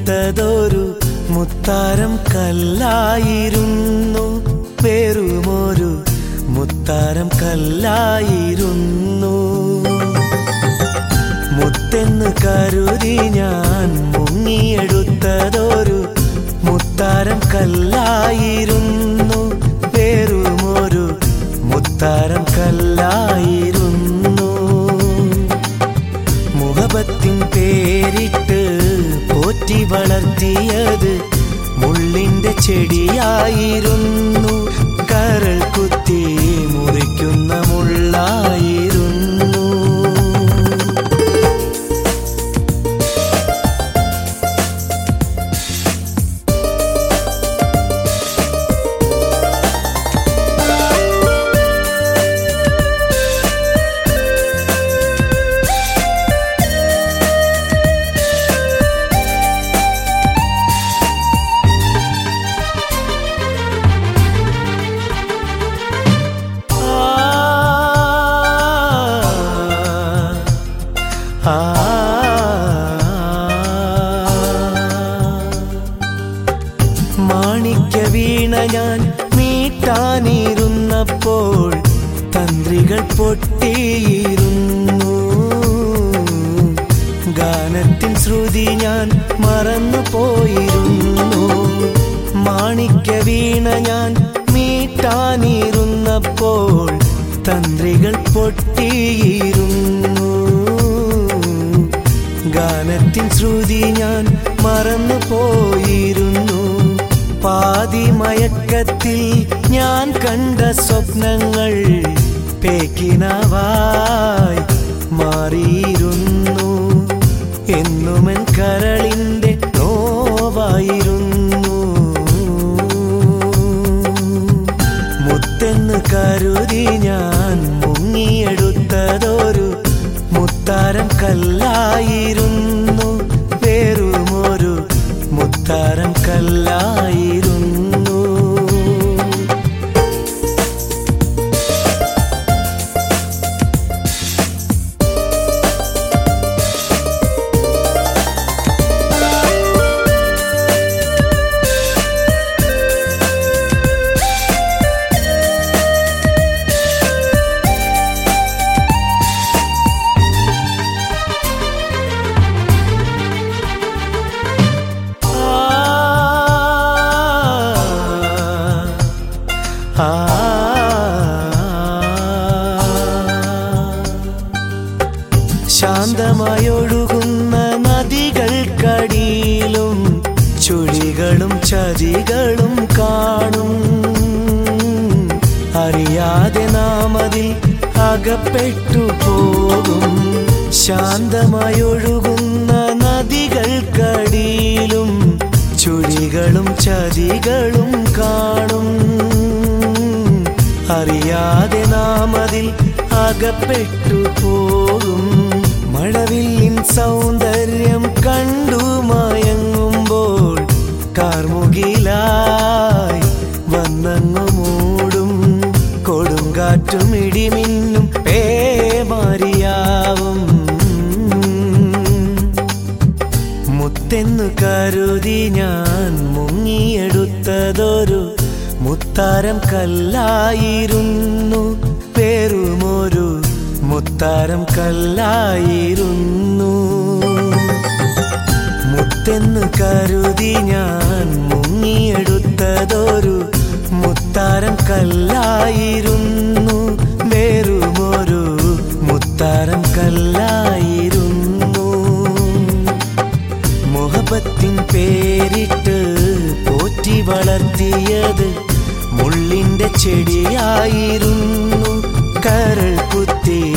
മുങ്ങിയെടുത്തതൊരു മുത്താരം കല്ലായിരുന്നു വെറുമൊരു മുത്താരം കല്ലായിരുന്നു മുത്തെന്ന് കരുതി ഞാൻ മുങ്ങിയെടുത്തതൊരു മുത്താരം കല്ലായിരുന്നു വെറുമൊരു മുത്താരം കല്ലായിരുന്നു മുഹബത്തിൻ പേരിട്ട് പോറ്റി വളർത്തിയത് മുള്ളിന്റെ ചെടിയായിരുന്നു കരൾ കുത്തി മുറിക്കുന്ന മുള്ളായിരുന്നു ആ മാണിക്യ വീണ ഞാൻ മീട്ടാനിരുന്നപ്പോൾ തന്ത്രികൾ പൊട്ടിയിരുന്നു ഗാനത്തിൻ ശ്രുതി ഞാൻ മറന്നു പോയിരുന്നു മാണിക്യ വീണ ഞാൻ മീട്ടാനിരുന്നപ്പോൾ തന്ത്രികൾ പൊട്ടിയിരുന്നു ഗാനത്തിൻ ശ്രുതി ഞാൻ മറന്നു പോയിരുന്നു പാതി മയക്കത്തിൽ ഞാൻ കണ്ട സ്വപ്നങ്ങൾ പേക്കിനവായി മാറിയിരുന്നു എന്നുമെൻ കരളിൻ്റെ നോവായിരുന്നു മുത്തെന്ന് കരുതി ഞാൻ മുങ്ങിയെടുത്തതൊരു മുത്താരം കല്ലായിരുന്നു വെറുമൊരു മുത്താരം കല്ലായിരുന്നു ആ ശാന്തമായൊഴുകുന്ന നദികൾക്കടിയിലും ചുഴികളും ചതികളും കാണും അറിയാതെ നാം അതിൽ അകപ്പെട്ടു പോകും ശാന്തമായൊഴുകുന്ന നദികൾക്കടിയിലും ചുഴികളും ചതികളും കാണും അറിയാതെ നാം അതിൽ അകപ്പെട്ടു പോകും മഴവില്ലിൻ സൗന്ദര്യം കണ്ടു മയങ്ങുമ്പോൾ കാർമുകിലായി വന്നങ്ങു മൂടും കൊടുങ്കാറ്റും ഇടിമിന്നും പേമാരിയാവും മുത്തെന്നു കരുതി ഞാൻ മുങ്ങിയെടുത്തതൊരു മുത്താരം കല്ലായിരുന്നു വെറുമൊരു മുത്താരം കല്ലായിരുന്നു മുത്തെന്നു കരുതി ഞാൻ മുങ്ങിയെടുത്തതൊരു മുത്താരം കല്ലായിരുന്നു വെറുമൊരു മുത്താരം കല്ലായിരുന്നു മുഹബത്തിൻ പേരിട്ട് പോറ്റി വളർത്തിയത് മുള്ളിന്റെ ചെടിയായിരുന്നു കരൾ കുത്തി